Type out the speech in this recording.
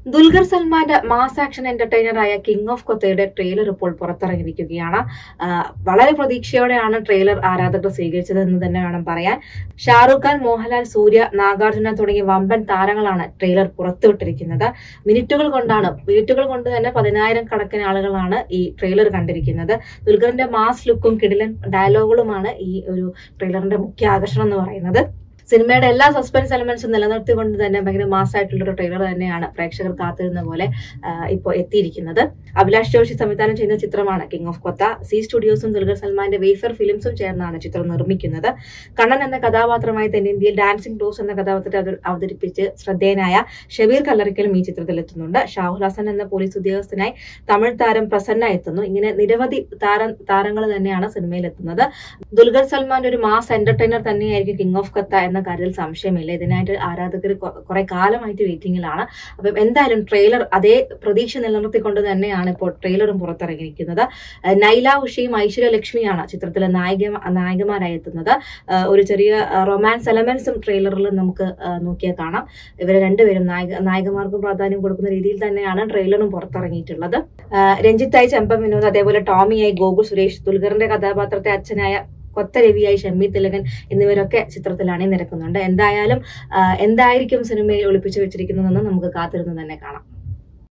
ദുൽഖർ സൽമാന്റെ mass action എന്റർടൈനറായ king of കൊത്തയുടെ ട്രെയിലർ ഇപ്പോൾ പുറത്തിറങ്ങിയിരിക്കുകയാണ് ആ, വളരെ പ്രതീക്ഷയോടെയാണ് ട്രെയിലർ ആരാധകർ സ്വീകരിച്ചത് എന്ന് തന്നെ വേണം പറയാൻ ഷാറൂഖ് ഖാൻ മോഹൻലാൽ സൂര്യ നാഗാർജുന തുടങ്ങിയ വമ്പൻ താരങ്ങളാണ് ട്രെയിലർ പുറത്തുവിട്ടിരിക്കുന്നത് മിനിറ്റുകൾ കൊണ്ടാണ് മിനിറ്റുകൾ കൊണ്ട് തന്നെ പതിനായിരം കണക്കിന് ആളുകളാണ് ഈ ട്രെയിലർ കണ്ടിരിക്കുന്നത് ദുൽഖറിന്റെ മാസ് ലുക്കും കിടിലൻ ഡയലോഗുകളുമാണ് ഈ ഒരു ട്രെയിലറിന്റെ മുഖ്യ ആകർഷണം എന്ന് പറയുന്നത് സിനിമയുടെ എല്ലാ സസ്പെൻസ് എലമെന്റ്സും നിലനിർത്തിക്കൊണ്ട് തന്നെ ഭയങ്കര മാസമായിട്ടുള്ള ഒരു ട്രെയിലർ തന്നെയാണ് പ്രേക്ഷകർ കാത്തിരുന്ന പോലെ ഇപ്പോൾ എത്തിയിരിക്കുന്നത് അഭിലാഷ് ജോഷി സംവിധാനം ചെയ്യുന്ന ചിത്രമാണ് കിങ് ഓഫ് കൊത്ത സി സ്റ്റുഡിയോസും ദുൽഖർ സൽമാന്റെ വേഫർ ഫിലിംസും ചേർന്നാണ് ചിത്രം നിർമ്മിക്കുന്നത് കണ്ണൻ എന്ന കഥാപാത്രമായി തെന്നിന്ത്യയിൽ ഡാൻസിംഗ് റോസ് എന്ന കഥാപാത്രത്തെ അവത- അവതരിപ്പിച്ച് ശ്രദ്ധേയനായ ഷബീർ കല്ലറിക്കലും ഈ ചിത്രത്തിൽ എത്തുന്നുണ്ട് ഷാഹുൽ ഹസൻ എന്ന പോലീസ് ഉദ്യോഗസ്ഥനായി തമിഴ് താരം പ്രസന്ന എത്തുന്നു ഇങ്ങനെ നിരവധി താര താരങ്ങൾ തന്നെയാണ് സിനിമയിൽ എത്തുന്നത് ദുൽഖർ സൽമാൻ ഒരു മാസ് എന്റർടൈനർ തന്നെയായിരിക്കും കിങ് ഓഫ് കത്ത എന്ന കാര്യത്തിൽ സംശയമില്ല ഇതിനായിട്ട് ആരാധകർ കുറെ കാലമായിട്ട് വെയിറ്റിംഗിലാണ് അപ്പം എന്തായാലും ട്രെയിലർ അതേ പ്രതീക്ഷ നിലനിർത്തിക്കൊണ്ട് തന്നെയാണ് ഇപ്പോൾ ട്രെയിലറും പുറത്തിറങ്ങിയിരിക്കുന്നത് ഏഹ് നൈല ഉഷയും ഐശ്വര്യ ലക്ഷ്മിയാണ് ചിത്രത്തിലെ നായിക നായകമാരായി എത്തുന്നത് ഏഹ് ഒരു ചെറിയ റൊമാൻസ് എലമെന്റ്സും ട്രെയിലറിൽ നമുക്ക് ഏഹ് നോക്കിയാൽ കാണാം ഇവർ രണ്ടുപേരും നായക നായകന്മാർക്കും പ്രാധാന്യം കൊടുക്കുന്ന രീതിയിൽ തന്നെയാണ് ട്രെയിലറും പുറത്തിറങ്ങിയിട്ടുള്ളത് ഏഹ് രഞ്ജിത്തായി ചെമ്പം വിനോദ് അതേപോലെ ടോമിയായി ഗോകുൽ സുരേഷ് ദുൽഖറിന്റെ കഥാപാത്രത്തെ അച്ഛനായ കൊത്ത രവിയായി ഷമ്മി തിലകൻ എന്നിവരൊക്കെ ചിത്രത്തിൽ അണിനിരക്കുന്നുണ്ട് എന്തായാലും ആ, എന്തായിരിക്കും സിനിമയിൽ ഒളിപ്പിച്ചു വെച്ചിരിക്കുന്നതെന്ന് നമുക്ക് കാത്തിരുന്ന് തന്നെ കാണാം